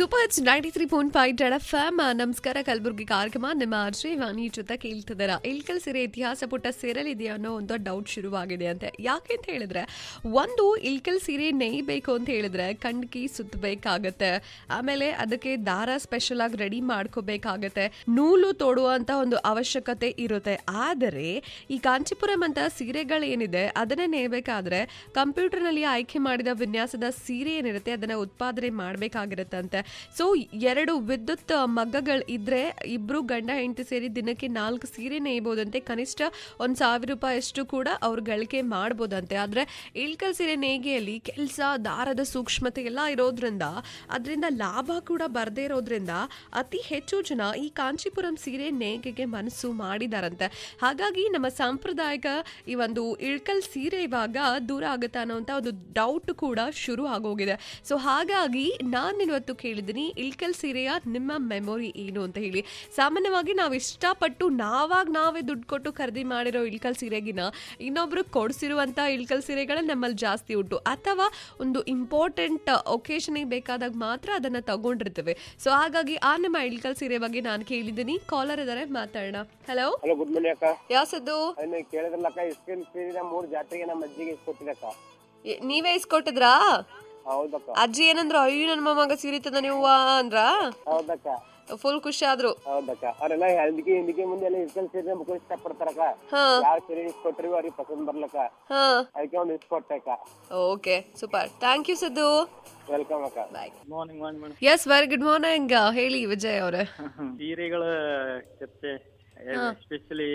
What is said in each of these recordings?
super it's ninety three point five red F M ನಮಸ್ಕಾರ ಕಲಬುರ್ಗಿ ಕಾರ್ಯಕ್ರಮ ನಿಮ್ಮ ಆರ್ಜೆ ವಾಣಿ ಜೊತೆ ಕೇಳ್ತಿದ್ದಾರ ಇಲ್ಕಲ್ ಸೀರೆ ಇತಿಹಾಸ ಪುಟ್ಟ ಸೇರಲಿದೆಯಾ ಅನ್ನೋ ಒಂದು ಡೌಟ್ ಶುರುವಾಗಿದೆ ಅಂತೆ ಯಾಕೆ ಅಂತ ಹೇಳಿದ್ರೆ ಒಂದು ಇಲ್ಕಲ್ ಸೀರೆ ನೇಯ್ಬೇಕು ಅಂತ ಹೇಳಿದ್ರೆ ಕಣ್ಕಿ ಸುತ್ತಬೇಕಾಗತ್ತೆ ಆಮೇಲೆ ಅದಕ್ಕೆ ದಾರ ಸ್ಪೆಷಲ್ ಆಗಿ ರೆಡಿ ಮಾಡ್ಕೋಬೇಕಾಗತ್ತೆ ನೂಲು ತೋಡುವಂತ ಒಂದು ಅವಶ್ಯಕತೆ ಇರುತ್ತೆ ಆದರೆ ಈ ಕಾಂಚೀಪುರಂ ಅಂತ ಸೀರೆಗಳೇನಿದೆ ಅದನ್ನೇ ನೇಯಬೇಕಾದ್ರೆ ಕಂಪ್ಯೂಟರ್ನಲ್ಲಿ ಆಯ್ಕೆ ಮಾಡಿದ ವಿನ್ಯಾಸದ ಸೀರೆ ಏನಿರುತ್ತೆ ಅದನ್ನ ಉತ್ಪಾದನೆ ಮಾಡಬೇಕಾಗಿರುತ್ತಂತೆ ಸೊ ಎರಡು ವಿದ್ಯುತ್ ಮಗ್ಗಗಳು ಇದ್ರೆ ಇಬ್ರು ಗಂಡ ಹೆಂಡತಿ ಸೇರಿ ದಿನಕ್ಕೆ ನಾಲ್ಕು ಸೀರೆ ನೇಯ್ಬೋದಂತೆ ಕನಿಷ್ಠ ಒಂದ್ ಸಾವಿರ ರೂಪಾಯಿ ಅಷ್ಟು ಕೂಡ ಅವ್ರು ಗಳಿಕೆ ಮಾಡ್ಬೋದಂತೆ ಆದ್ರೆ ಇಳ್ಕಲ್ ಸೀರೆ ನೇಯ್ಗೆಯಲ್ಲಿ ಕೆಲಸ ದಾರದ ಸೂಕ್ಷ್ಮತೆ ಎಲ್ಲ ಇರೋದ್ರಿಂದ ಅದರಿಂದ ಲಾಭ ಕೂಡ ಬರದೇ ಇರೋದ್ರಿಂದ ಅತಿ ಹೆಚ್ಚು ಜನ ಈ ಕಾಂಚೀಪುರಂ ಸೀರೆ ನೇಯ್ಗೆಗೆ ಮನಸ್ಸು ಮಾಡಿದಾರಂತೆ ಹಾಗಾಗಿ ನಮ್ಮ ಸಾಂಪ್ರದಾಯಿಕ ಈ ಒಂದು ಇಳ್ಕಲ್ ಸೀರೆ ಇವಾಗ ದೂರ ಆಗುತ್ತಾ ಅನ್ನೋಂಥ ಒಂದು ಡೌಟ್ ಕೂಡ ಶುರು ಆಗೋಗಿದೆ ಸೊ ಹಾಗಾಗಿ ನಾನು ಇವತ್ತು ಕೇಳಿದ್ದೀನಿ ಇಳ್ಕಲ್ ಸೀರೆಯ ನಿಮ್ಮ ಮೆಮೊರಿ ಏನು ಅಂತ ಹೇಳಿ ಸಾಮಾನ್ಯವಾಗಿ ನಾವು ಇಷ್ಟಪಟ್ಟು ನಾವಾಗ ನಾವೇ ದುಡ್ಡು ಕೊಟ್ಟು ಖರೀದಿ ಮಾಡಿರೋ ಇಳ್ಕಲ್ ಸೀರೆಗಿನ ಇನ್ನೊಬ್ರು ಕೊಡಿಸಿರುವಂಥ ಇಳ್ಕಲ್ ಸೀರೆಗಳೇ ನಮ್ಮಲ್ಲಿ ಜಾಸ್ತಿ ಉಂಟು ಅಥವಾ ಒಂದು ಇಂಪಾರ್ಟೆಂಟ್ ಒಕೇಶನಿಗೆ ಬೇಕಾದಾಗ ಮಾತ್ರ ಅದನ್ನು ತಗೊಂಡಿರ್ತೇವೆ ಸೊ ಹಾಗಾಗಿ ಆ ನಮ್ಮ ಇಳ್ಕಲ್ ಸೀರೆ ಬಗ್ಗೆ ನಾನು ಕೇಳಿದ್ದೀನಿ ಕಾಲರ್ ಇದ್ದಾರೆ ಮಾತಾಡೋಣ ಹಲೋ ಹಲೋ ಗುಡ್ ಮಾರ್ನಿಂಗ್ ಅಕ್ಕ ಯಾಸದ್ದು ಅದನ್ನ ಕೇಳಿದ್ರಲ್ಲಕ್ಕ ಇಸ್ಕಿನ್ ಸೀರಿನ ಮೂರ್ ಜಾತ್ರೆಗೆ ನಮ್ಮ ಅಜ್ಜಿಗೆ ಇಸ್ಕೊಟ್ಟಿದ್ದಕ್ಕ ಎ- ನೀವೇ ಇಸ್ಕೊಟ್ಟಿದ್ರಾ ಹೌದಕ್ಕ ಅಜ್ಜಿ ಏನಂದ್ರ ಅಯ್ಯೋ ನನ್ನ ಮೊಮ್ಮಗ ಸೀರೆ ತಂದ ನೀವು ಅಂದ್ರ ಹೌದಕ್ಕ ಫುಲ್ ಖುಷಿ ಆದ್ರು ಹೌದಕ್ಕ ಅವರೆಲ್ಲ ಹಿಂದಿಗೆ ಹಿಂದಿಗೆ ಮುಂದೆ ಎಲ್ಲ ಇಸ್ಕಲ್ ಸೀರೆ ಮುಖ ಇಷ್ಟಪಡ್ತಾರಕ್ಕ ಹಾ ಯಾವ ಸೀರೆ ಇಸ್ಕೊಟ್ರಿ ಅವ್ರಿಗೆ ಪಸಂದ್ ಬರ್ಲಕ್ಕ ಹಾ ಅದಕ್ಕೆ ಒಂದು ಇಸ್ಕೊಟ್ಟಕ್ಕ okay super thank you Siddu welcome ಅಕ್ಕ bye morning morning madam yes very good morning ಹೇಳಿ ವಿಜಯ್ ಅವರೇ ಸೀರೆಗಳ ಚರ್ಚೆ ಎಸ್ಪೆಷಲಿ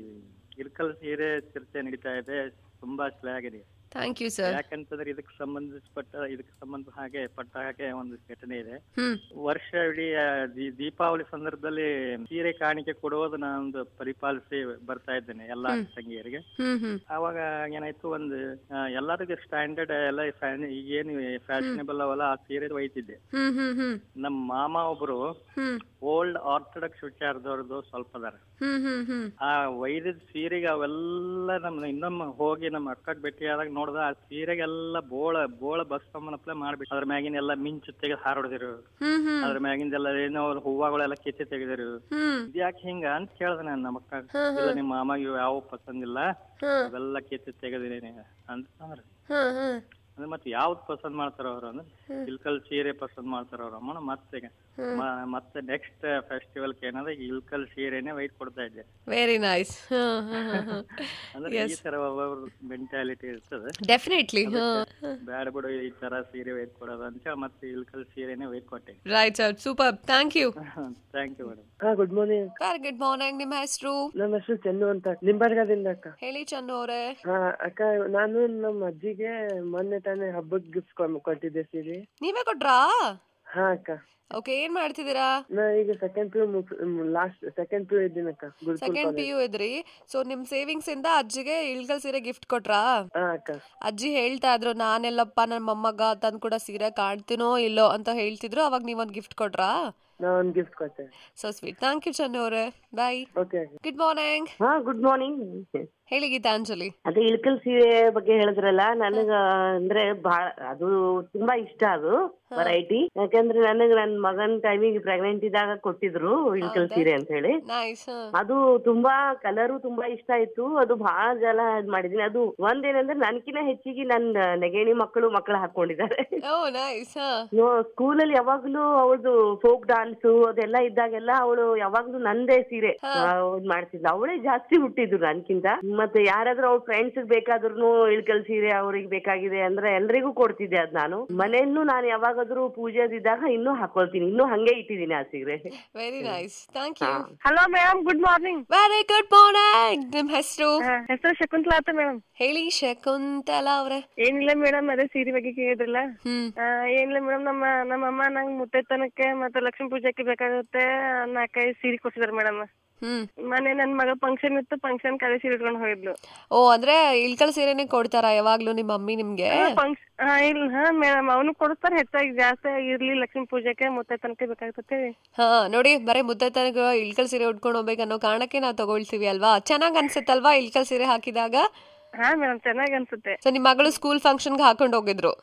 ಇರ್ಕಲ್ ಸೀರೆ ಚರ್ಚೆ ನಡೀತಾ ಇದೆ ತುಂಬಾ ಆಗಿದೆ ಥ್ಯಾಂಕ್ ಯು ಸರ್ ಯಾಕಂತಂದ್ರೆ ಇದಕ್ಕೆ ಸಂಬಂಧಿಸಪಟ್ಟ ಇದಕ್ಕೆ ಸಂಬಂಧ ಹಾಗೆ ಪಟ್ಟ ಹಾಗೆ ಒಂದು ಘಟನೆ ಇದೆ ಹ್ಮ್ ವರ್ಷ ಇಡೀ ಆ, ದೀ- ದೀಪಾವಳಿ ಸಂದರ್ಭದಲ್ಲಿ ಸೀರೆ ಕಾಣಿಕೆ ಕೊಡುವುದು ನಾನೊಂದು ಪರಿಪಾಲಿಸಿ ಬರ್ತಾ ಇದ್ದೇನೆ ಎಲ್ಲಾ ತಂಗಿಯರಿಗೆ ಹ್ಮ್ ಹ್ಮ್ ಅವಾಗ ಏನಾಯ್ತು ಒಂದು ಆ, ಎಲ್ಲರಿಗೂ ಸ್ಟ್ಯಾಂಡರ್ಡ್ ಎಲ್ಲ ಫ್ಯಾನ್ ಈಗೇನು ಫ್ಯಾಷನೇಬಲ್ ಅವಲ್ಲ ಆ ಸೀರೆ ಒಯ್ತಿದ್ದೆ ಹ್ಮ್ ಹ್ಮ್ ಹ್ಮ್ ನಮ್ಮ ಮಾಮ ಒಬ್ರು ಹ್ಮ್ ಓಲ್ಡ್ ಆರ್ಥೋಡಕ್ಸ್ ವಿಚಾರದವ್ರದ್ದು ಸ್ವಲ್ಪ ಅದಾರ ಹ್ಮ್ ಹ್ಮ್ ಹ್ಮ್ ಆ ವೈದ್ಯದ ಸೀರೆಗೆ ಅವೆಲ್ಲ ನಮ್ಮ ಇನ್ನೊಮ್ಮೆ ಹೋಗಿ ನಮ್ಮ ಅಕ್ಕಗ್ ಭೇಟಿ ಆದಾಗ ನೋಡ್ದ ಆ ಸೀರೆಗೆಲ್ಲ ಬೋಳ ಬೋಳ ಬಸ್ಸಮ್ಮನಪ್ಲೆ ಮಾಡ್ಬಿಟ್ಟು ಅದ್ರ ಮ್ಯಾಗಿನ ಎಲ್ಲ ಮಿಂಚು ತೆಗೆದು ಹಾರೊಡ್ದಿರು ಹ್ಮ್ ಹ್ಮ್ ಅದ್ರ ಮ್ಯಾಗಿಂದೆಲ್ಲ ಏನೋ ಅವ್ರ ಹೂವಗಳೆಲ್ಲ ಕಿತ್ತಿ ತೆಗೆದಿರು ಹ್ಮ್ ಇದ್ಯಾಕೆ ಹಿಂಗ ಅಂತ ಕೇಳ್ದೆ ನಾನು ನಮ್ಮ ಅಕ್ಕ ಇಲ್ಲ ನಿಮ್ಮ ಮಾಮಗೆ ಯಾವ ಪಸಂದಿಲ್ಲ ಹ್ಮ್ ಅವೆಲ್ಲ ಕಿತ್ತಿ ತೆಗೆದಿನಿ ಅಂತ ಅಂದ್ರ ಹ್ಮ್ ಹ್ಮ್ ಅಂದ್ರೆ ಮತ್ತೆ ಯಾವ್ದು ಪಸಂದ್ ಮಾಡ್ತಾರ ಅವ್ರು ಅಂದ್ರೆ ಇಲ್ಕಲ್ ಸೀರೆ ಪಸಂದ್ ಮಾಡ್ತಾರ ಅವ್ರ ಅಮ್ಮನ ಮತ್ತೆ ಮ- ಮತ್ತೆ ನೆಕ್ಸ್ಟ್ ಫೆಸ್ಟಿವಲ್ ಏನಂದ್ರೆ ಇಲ್ಕಲ್ ಸೀರೆನೆ ವೈಟ್ ಕೊಡ್ತಾ ಇದ್ದೆ ವೆರಿ ನೈಸ್ ಹ್ಮ್ ಹ್ಮ್ ಹ್ಮ್ ಅಂದ್ರೆ ಈ ತರ ಒಬ್ಬೊಬ್ರ ಮೆಂಟಾಲಿಟಿ ಇರ್ತದೆ ಡೆಫಿನೆಟ್ಲಿ ಹ್ಮ್ ಬ್ಯಾಡ ಬಿಡು ಈ ತರ ಸೀರೆ ವೈಟ್ ಕೊಡೋದು ಅಂತ ಹೇಳಿ ಮತ್ತೆ ಇಲ್ಕಲ್ ಸೀರೆನೆ ವೈಟ್ ಕೊಟ್ಟೆ right sir super thank you thank you madam ಹಾ good morning sir good morning ನಿಮ್ಮ ಹೆಸರು ನಮ್ಮ ಹೆಸರು ಚೆನ್ನು ಅಂತ ನಿಂಬರ್ಗದಿಂದ ಅಕ್ಕ ಹೇಳಿ ಚಂದು ಅವರೇ ಹಾ ಅಕ್ಕ ನಾನು ನಮ್ಮ ಅಜ್ಜಿಗೆ ಮೊನ್ನೆ ತಾನೇ ಹಬ್ಬಕ್ಕೆ ಗಿಫ್ಟ್ ಕೊಟ್ಟಿದ್ದೆ ಸೀರೆ ನೀವೇ ಕೊಟ್ರಾ ಹಾ ಅಕ್ಕ ಓಕೆ ಏನ್ ಮಾಡ್ತಿದ್ದೀರಾ ನಾ ಈಗ second P U last second P U ಇದ್ದೀನಕ್ಕ ಗುರುಕುಲ್ ಸೆಕೆಂಡ್ ಪಿ ಯು ಇದ್ರಿ ಸೊ ನಿಮ್ ಸೇವಿಂಗ್ಸ್ ಇಂದ ಅಜ್ಜಿಗೆ ಇಳ್ಕಲ್ ಸೀರೆ ಗಿಫ್ಟ್ ಕೊಟ್ರಾ ಹಾ ಅಕ್ಕ ಅಜ್ಜಿ ಹೇಳ್ತಾ ಇದ್ರು ನಾನೆಲ್ಲಪ್ಪ ನನ್ನ ಮೊಮ್ಮಗ ತಂದ್ ಕೂಡ ಸೀರೆ ಕಾಣ್ತೀನೋ ಇಲ್ಲೋ ಅಂತ ಹೇಳ್ತಿದ್ರು ಅವಾಗ ನೀವೊಂದ್ ಗಿಫ್ಟ್ ಕೊಟ್ರಾ ನಾ ಒಂದ್ ಗಿಫ್ಟ್ ಕೊಟ್ಟೆ so sweet thank you Chandu ಅವರೇ ಬಾಯ್ ಓಕೆ ಗುಡ್ ಮಾರ್ನಿಂಗ್ ಹಾ ಗುಡ್ ಮಾರ್ನಿಂಗ್ ಹೇಳಿ ಗೀತಾಂಜಲಿ ಅದೇ ಇಳ್ಕಲ್ ಸೀರೆ ಬಗ್ಗೆ ಹೇಳಿದ್ರಲ್ಲ ನನಗ ಅಂದ್ರೆ ಬಹಳ ಅದು ತುಂಬಾ ಇಷ್ಟ ಅದು ವೆರೈಟಿ ಯಾಕಂದ್ರೆ ನನಗ್ ನನ್ ಮಗನ್ ಟೈಮಿಗೆ ಪ್ರೆಗ್ನೆಂಟ್ ಇದ್ದಾಗ ಕೊಟ್ಟಿದ್ರು ಇಳ್ಕಲ್ ಸೀರೆ ಅಂತ ಹೇಳಿ ನೈಸ್ ಅದು ತುಂಬಾ ಕಲರು ತುಂಬಾ ಇಷ್ಟ ಇತ್ತು ಅದು ಬಹಳ ಜನ ಇದ್ ಮಾಡಿದೀನಿ ಅದು ಒಂದೇನಂದ್ರೆ ನನ್ಕಿನ ಹೆಚ್ಚಿಗೆ ನನ್ ನೆಗೇಣಿ ಮಕ್ಕಳು ಮಕ್ಕಳು ಹಾಕೊಂಡಿದ್ದಾರೆ ಓ ನೈಸ್ ಸ್ಕೂಲಲ್ಲಿ ಯಾವಾಗ್ಲೂ ಅವಳದು ಫೋಕ್ ಡಾನ್ಸ್ ಅದೆಲ್ಲ ಇದ್ದಾಗೆಲ್ಲ ಅವಳು ಯಾವಾಗ್ಲೂ ನಂದೇ ಸೀರೆ ಇದ್ ಮಾಡ್ತಿದ್ಲು ಅವಳೇ ಜಾಸ್ತಿ ಹುಟ್ಟಿದ್ರು ನನ್ಕಿಂತ ಮತ್ತೆ ಯಾರಾದ್ರೂ ಅವ್ರ ಫ್ರೆಂಡ್ಸ್ ಬೇಕಾದ್ರೂ ಇಳ್ಕಲ್ ಸೀರೆ ಅವ್ರಿಗೆ ಬೇಕಾಗಿದೆ ಅಂದ್ರೆ ಎಲ್ರಿಗೂ ಕೊಡ್ತಿದ್ದೆ ಅದ್ ನಾನು ಮನೆಯನ್ನು ನಾನು ಯಾವಾಗಾದ್ರೂ ಪೂಜೆ ಅದಿದ್ದಾಗ ಇನ್ನೂ ಹಾಕೊಳ್ತೀನಿ ಇನ್ನೂ ಹಂಗೆ ಇಟ್ಟಿದ್ದೀನಿ ಆ ಸೀರೆ very nice thank you hello madam good morning very good morning ನಿಮ್ ಹೆಸರು ಹೆಸರು ಶಕುಂತಲಾ ಅಂತ ಮೇಡಮ್ ಹೇಳಿ ಶಕುಂತಲಾ ಅವ್ರೆ ಏನಿಲ್ಲ ಮೇಡಮ್ ಅದೇ ಸೀರೆ ಬಗ್ಗೆ ಕೇಳಿದ್ರಲ್ಲ ಹ್ಮ್ ಆ, ಏನಿಲ್ಲ ಮೇಡಮ್ ನಮ್ಮ ನಮ್ಮ ಅಮ್ಮ ನಂಗೆ ಮುತ್ತೈತನಕ್ಕೆ ಮತ್ತೆ ಲಕ್ಷ್ಮೀ ಪೂಜೆಗೆ ಬೇಕಾಗುತ್ತೆ ನಾಲ್ಕೈದು ಸೀರೆ ಕೊಡ್ಸಿದಾರೆ ಮೇಡಮ್ ಹ್ಮ್ ಮನೆ ನನ್ ಮಗ ಫಂಕ್ಷನ್ ಇತ್ತು ಫಂಕ್ಷನ್ ಕಡೆ ಸೀರೆ ಇಟ್ಕೊಂಡು ಹೋಗಿದ್ಲು ಓ ಅಂದ್ರೆ ಇಳ್ಕಲ್ ಸೀರೆನೆ ಕೊಡ್ತಾರಾ ಯಾವಾಗ್ಲೂ ನಿಮ್ಮ ಮಮ್ಮಿ ನಿಮ್ಗೆ ಫಂಕ್ಷನ್ ಹಾ ಇಲ್ಲ ಹಾ ಮೇಡಮ್ ಅವನು ಕೊಡಿಸ್ತಾರೆ ಹೆಚ್ಚಾಗಿ ಜಾಸ್ತಿ ಇರ್ಲಿ ಲಕ್ಷ್ಮೀ ಪೂಜೆಗೆ ಮುತ್ತೈತನಕ್ಕೆ ಬೇಕಾಗುತ್ತೆ ಹಾ ನೋಡಿ ಬರೀ ಮುದ್ದೆ ತನಕ ಇಳ್ಕಲ್ ಸೀರೆ ಉಟ್ಕೊಂಡು ಹೋಗ್ಬೇಕು ಅನ್ನೋ ಕಾರಣಕ್ಕೆ ನಾವು ತಗೊಳ್ತೀವಿ ಅಲ್ವಾ ಚೆನ್ನಾಗ್ ಅನ್ಸುತ್ತಲ್ವಾ ಇಳ್ಕಲ್ ಸೀರೆ ಹಾಕಿದಾಗ ಹಾ ಮೇಡಮ್ ಚೆನ್ನಾಗಿ ಅನ್ಸುತ್ತೆ ಸೊ ನಿಮ್ ಮಗಳು ಸ್ಕೂಲ್ ಫಂಕ್ಷನ್ಗೆ ಹಾಕೊಂಡು ಹೋಗಿದ್ರು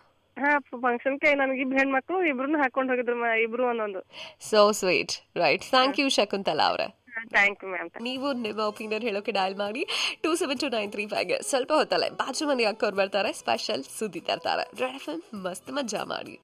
ಹಾ ಫಂಕ್ಷನ್ಗೆ ನನಗೆ ಇಬ್ರು ಹೆಣ್ಮಕ್ಳು ಇಬ್ರು ಹಾಕೊಂಡ್ ಹೋಗಿದ್ರು ಮ- ಇಬ್ರು ಒಂದೊಂದು so sweet right thank you Shakuntala ಅವರೇ ಥ್ಯಾಂಕ್ ಯು ಮ್ಯಾಮ್ ನೀವು ನಿಮ್ಮ ಒಪಿನಿಯನ್ ಹೇಳೋಕೆ ಡಯಲ್ ಮಾಡಿ two seven two nine three ಫೈವ್ಗೆ ಸ್ವಲ್ಪ ಹೊತ್ತಲ್ಲೇ ಬಾಜು ಮನೆ ಅಕ್ಕವ್ರು ಬರ್ತಾರೆ ಸ್ಪೆಷಲ್ ಸುದ್ದಿ ತರ್ತಾರೆ ರೆಡ್ ಎಫ್ ಎಂ ಮಸ್ತ್ ಮಜಾ ಮಾಡಿ